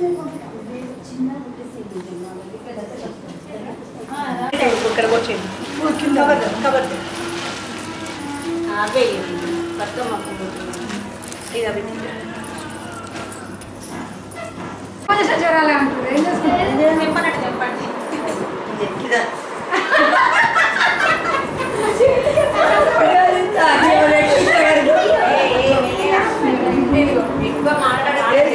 ఇక్కడ వచ్చేది cover cover అవే బతుకమ్మ పువ్వు ఇది అవి సచివాలయం అంటారు ఏం చేస్తారు చెప్పనట్టు చెప్పండి ఇదా ఎక్కువ మాట్లాడాలి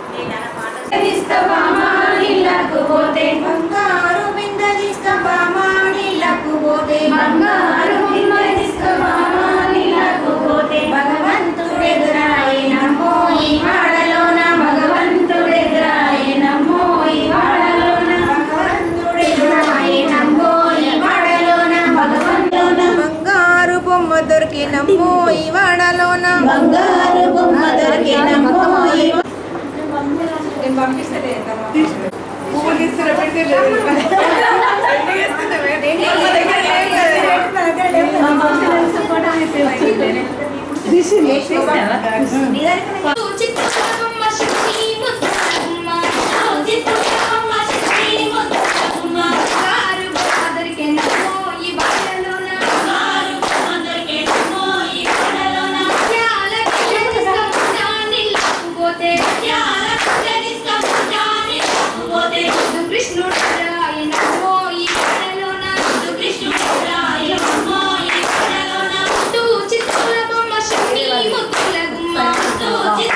బంగారు బిందెలిస్తవామా నీళ్ళకు పోతే బంగారు బిందెలిస్తవామా నీళ్ళకు పోతే భగవంతుడెదురాయినమ్మో ఈ వాడలోన భగవంతుడెదురాయనమ్మో ఈ వాడలోన భగవంతుడెదురాయినమ్మో ఈ వాడలోన భగవంతున బంగారు బొమ్మ దొరికినమ్మో ఈ వాడలోన బంగారు బొమ్మ దొరికినమ్మో ఈ నేను పంపిస్తలే పువ్వు తీసుకురా పెడితే లేదు ఎందుకు వేస్తున్నావే? మా దగ్గర లేవు కదా. చిత్రమ్మ శక్తి ముద్దమ్మ చిత్రమ్మ శక్తి ముద్దమ్మ కారు బాదరికే నమో ఈ బాలలోన కారు బాదరికే నమో ఈ బాలలోన త్యాల కిలనిస్కం జాని లాకుపోతే త్యాల కిలనిస్కం జాని లాకుపోతే కృష్ణుడు రాయ నమో ఈ బాలలోన కృష్ణుడు రాయ నమో ఈ బాలలోన తూ చిత్తుల బొమ్మ శక్తి ముద్దుల గుమ్మ తూ చిత్తుల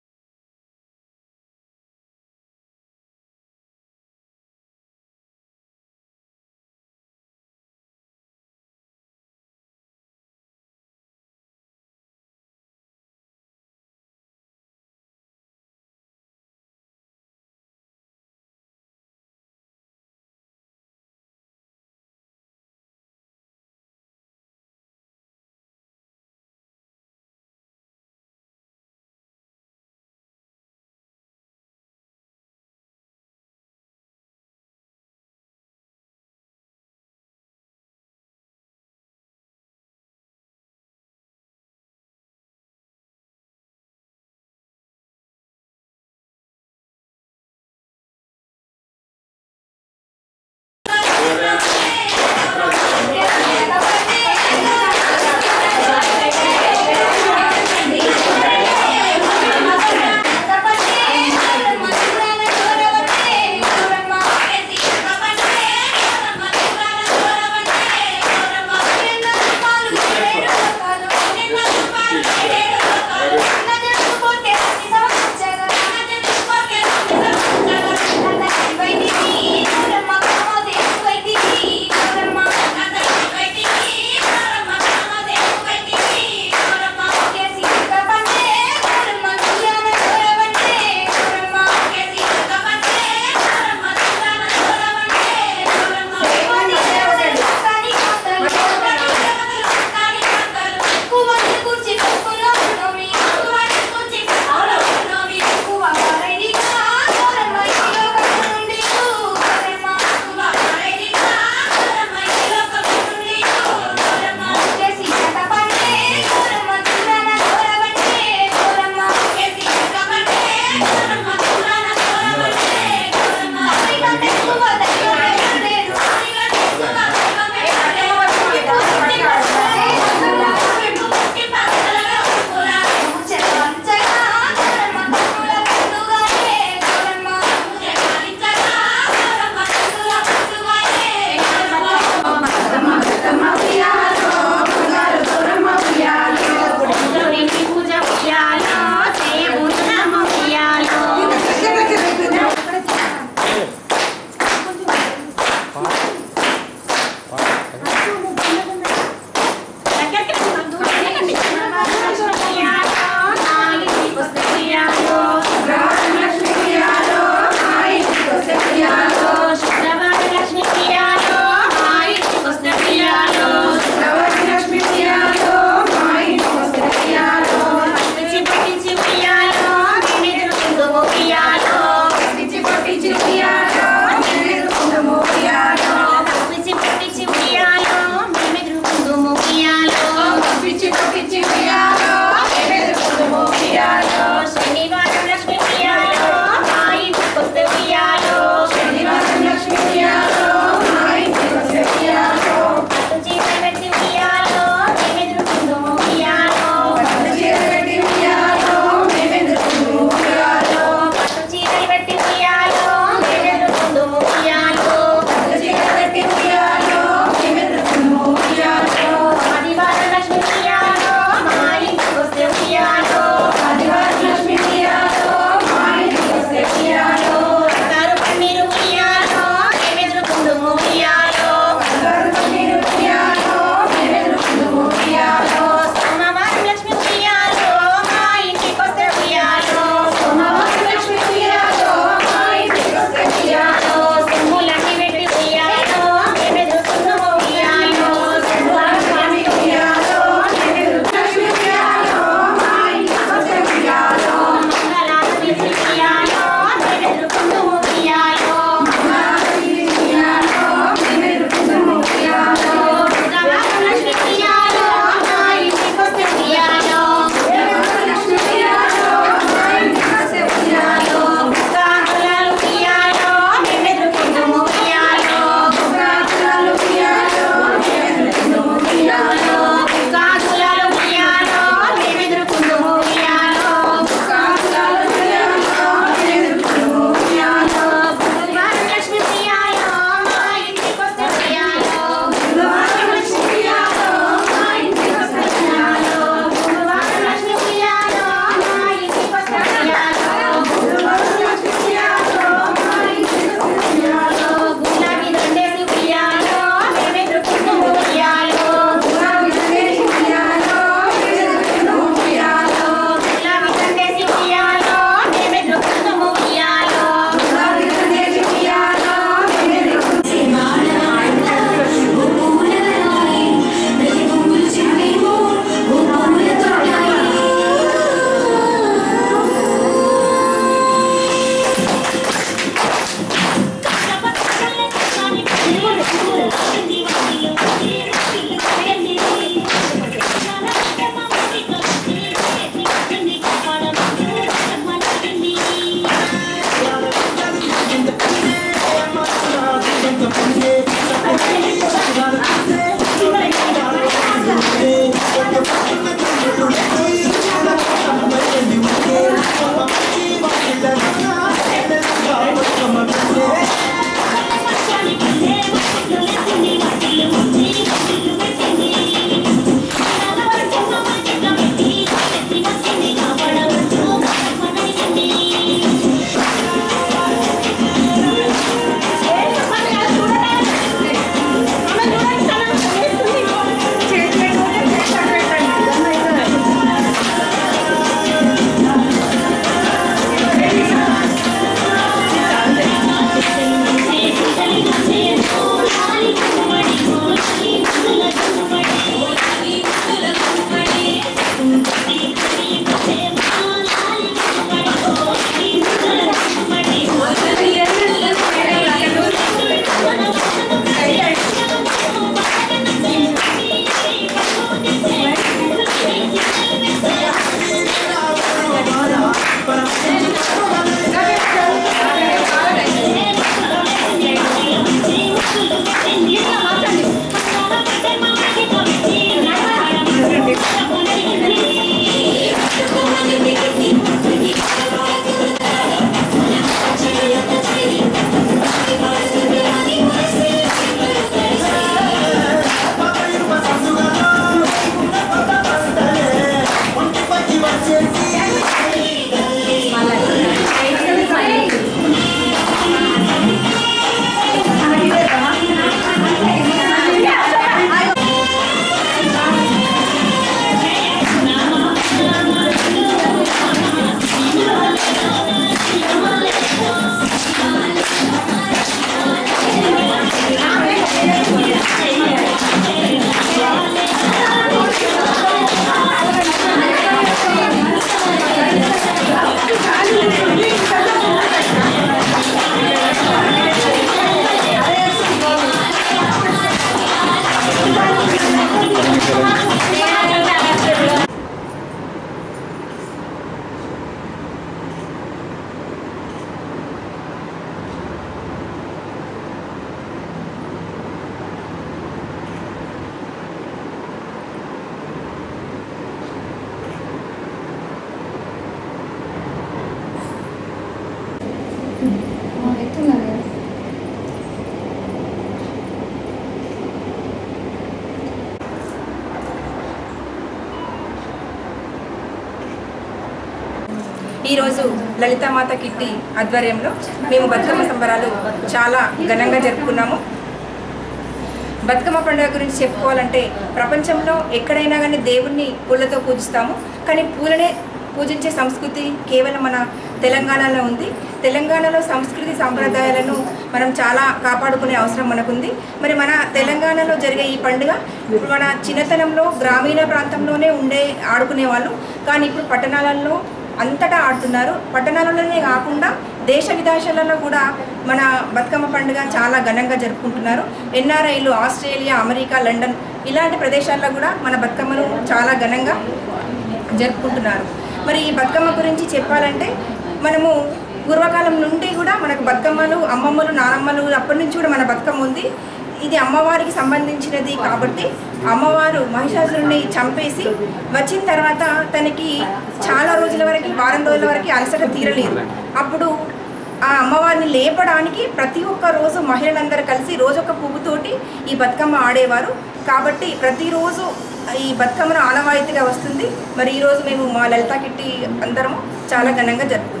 ఈరోజు లలితామాత కిట్టి ఆధ్వర్యంలో మేము బతుకమ్మ సంబరాలు చాలా ఘనంగా జరుపుకున్నాము బతుకమ్మ పండుగ గురించి చెప్పుకోవాలంటే ప్రపంచంలో ఎక్కడైనా కానీ దేవుణ్ణి పూలతో పూజిస్తాము కానీ పూలనే పూజించే సంస్కృతి కేవలం మన తెలంగాణలో ఉంది తెలంగాణలో సంస్కృతి సాంప్రదాయాలను మనం చాలా కాపాడుకునే అవసరం మనకుంది మరి మన తెలంగాణలో జరిగే ఈ పండుగ ఇప్పుడు మన చిన్నతనంలో గ్రామీణ ప్రాంతంలోనే ఉండే ఆడుకునే వాళ్ళు కానీ ఇప్పుడు పట్టణాలలో అంతటా ఆడుతున్నారు పట్టణాలలోనే కాకుండా దేశ విదేశాలలో కూడా మన బతుకమ్మ పండుగ చాలా ఘనంగా జరుపుకుంటున్నారు ఎన్ఆర్ఐలు ఆస్ట్రేలియా అమెరికా లండన్ ఇలాంటి ప్రదేశాల్లో కూడా మన బతుకమ్మను చాలా ఘనంగా జరుపుకుంటున్నారు మరి ఈ బతుకమ్మ గురించి చెప్పాలంటే మనము పూర్వకాలం నుండి కూడా మనకు బతుకమ్మలు అమ్మమ్మలు నానమ్మలు అప్పటి నుంచి కూడా మన బతుకమ్మ ఉంది ఇది అమ్మవారికి సంబంధించినది కాబట్టి అమ్మవారు మహిషాసురుని చంపేసి వచ్చిన తర్వాత తనకి చాలా రోజుల వరకు వారం రోజుల వరకు అలసట తీరలేదు అప్పుడు ఆ అమ్మవారిని లేపడానికి ప్రతి ఒక్క రోజు మహిళలందరూ కలిసి రోజొక పువ్వుతోటి ఈ బతుకమ్మ ఆడేవారు కాబట్టి ప్రతిరోజు ఈ బతుకమ్మను ఆనవాయితీగా వస్తుంది మరి ఈరోజు మేము మా లలితా కిట్టి అందరము చాలా ఘనంగా జరుపుకున్నాం